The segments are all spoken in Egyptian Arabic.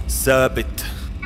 ثابت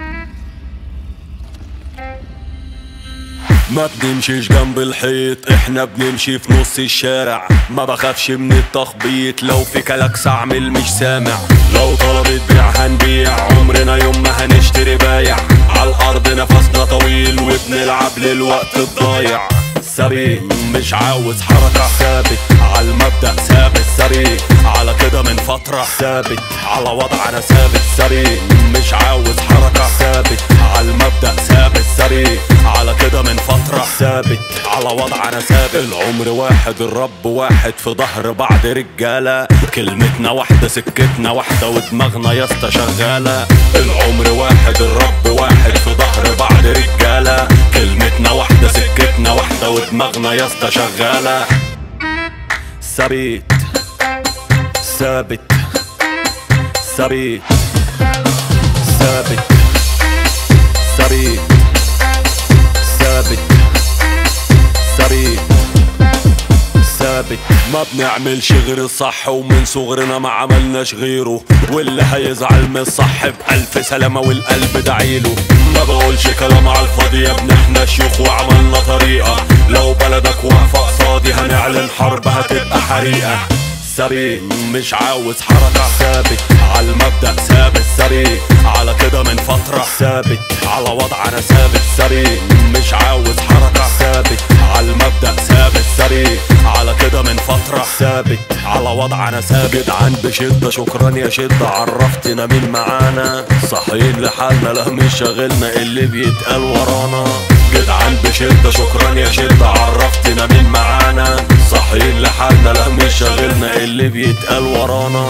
ما بنمشيش جنب الحيط احنا بنمشي في نص الشارع ما بخافش من التخبيط لو في كلاكس اعمل مش سامع لو طلبت بيع هنبيع عمرنا يوم ما هنشتري بايع على الارض نفسنا طويل وبنلعب للوقت الضايع سريع مش عاوز حركة ثابت على المبدأ ثابت سريع على كده من فترة ثابت على وضع انا ثابت سريع مش عاوز حركة ثابت على المبدأ ثابت سريع على كده من فترة ثابت على وضع انا ثابت العمر واحد الرب واحد في ظهر بعض رجالة كلمتنا واحدة سكتنا واحدة ودماغنا يا اسطى شغالة العمر واحد الرب واحد في ظهر بعض رجالة كلمتنا واحدة سكتنا واحدة ودماغنا يا اسطى شغالة ثابت ثابت ثابت ثابت ثابت ثابت ثابت ثابت ما بنعملش غير الصح ومن صغرنا ما عملناش غيره واللي هيزعل من الصح بألف سلامة والقلب دعيله ما بقولش كلام على الفاضي يا ابن احنا شيوخ وعملنا طريقة لو بلدك واقفة قصادي هنعلن حرب هتبقى حريقة سريع مش عاوز حركة ثابت على المبدأ ثابت سريع على كده من فترة ثابت على وضع انا ثابت سريع مش عاوز حركة ثابت على المبدأ ثابت سريع على كده من فترة ثابت على وضع انا ثابت جدعان بشدة شكرا يا شدة عرفتنا مين معانا صاحيين لحالنا لا مش شاغلنا اللي بيتقال ورانا جدعان بشدة شكرا يا شدة عرفتنا مين معانا صاحيين لحالنا لا مش شاغلنا اللي بيتقال ورانا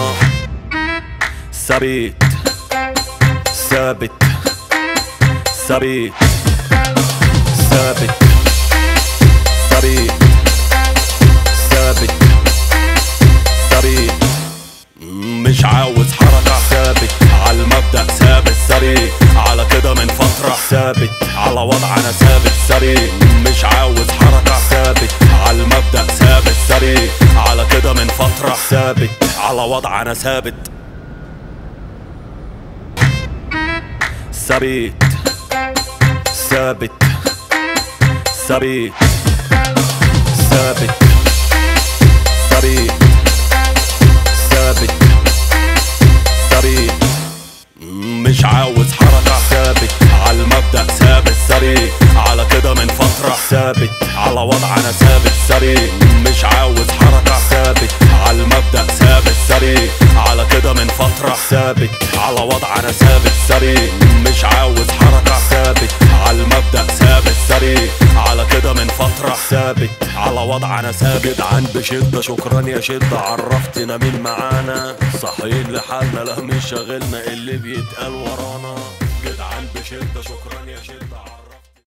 ثابت ثابت ثابت ثابت ثابت ثابت ثابت مش عاوز حركة ثابت على المبدأ ثابت سريع على كده من فترة ثابت على وضع انا ثابت سريع مش عاوز حركة ثابت على المبدأ ثابت سريع على كده من فترة ثابت على وضع انا ثابت ثابت ثابت ثابت ثابت ثابت ثابت ثابت مش عاوز حركة ثابت على المبدأ ثابت سريع على كده من فترة ثابت على وضع انا ثابت سريع مش عاوز حركة ثابت على المبدأ ثابت سريع على كده من فترة ثابت على وضع انا ثابت سريع مش عاوز حركة ثابت على المبدأ ثابت سريع على كده من فترة ثابت على وضع انا ثابت جدعان بشدة شكرا يا شدة عرفتنا مين معانا صاحيين لحالنا لا مش شاغلنا اللي بيتقال ورانا جدعان بشدة شكرا يا شدة